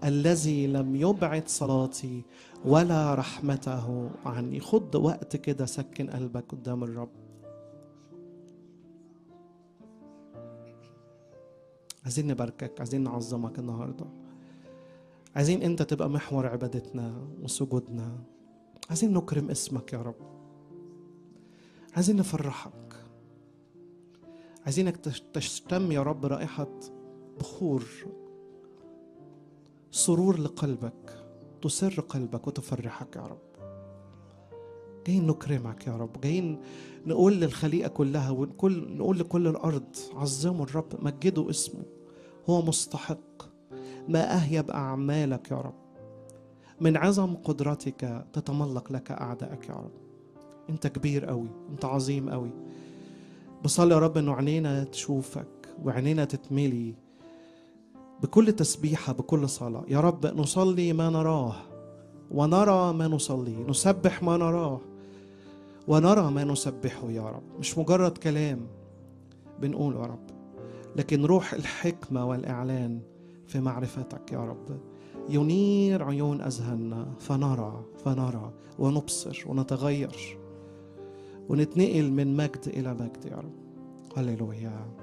الذي لم يبعد صلاتي ولا رحمته عني خد وقت كده سكن قلبك قدام الرب عايزين نباركك عايزين نعظمك النهارده عايزين انت تبقى محور عبادتنا وسجودنا عايزين نكرم اسمك يا رب عايزين نفرحك عايزينك تشتم يا رب رائحة بخور سرور لقلبك تسر قلبك وتفرحك يا رب جايين نكرمك يا رب جايين نقول للخليقة كلها ونقول نقول لكل الأرض عظموا الرب مجدوا اسمه هو مستحق ما أهيب أعمالك يا رب من عظم قدرتك تتملق لك أعدائك يا رب أنت كبير قوي أنت عظيم قوي بصلي يا رب أنه عينينا تشوفك وعينينا تتملي بكل تسبيحة بكل صلاة يا رب نصلي ما نراه ونرى ما نصلي نسبح ما نراه ونرى ما نسبحه يا رب مش مجرد كلام بنقول يا رب لكن روح الحكمة والإعلان في معرفتك يا رب ينير عيون أذهاننا فنرى فنرى ونبصر ونتغير ونتنقل من مجد إلى مجد يا رب هللويا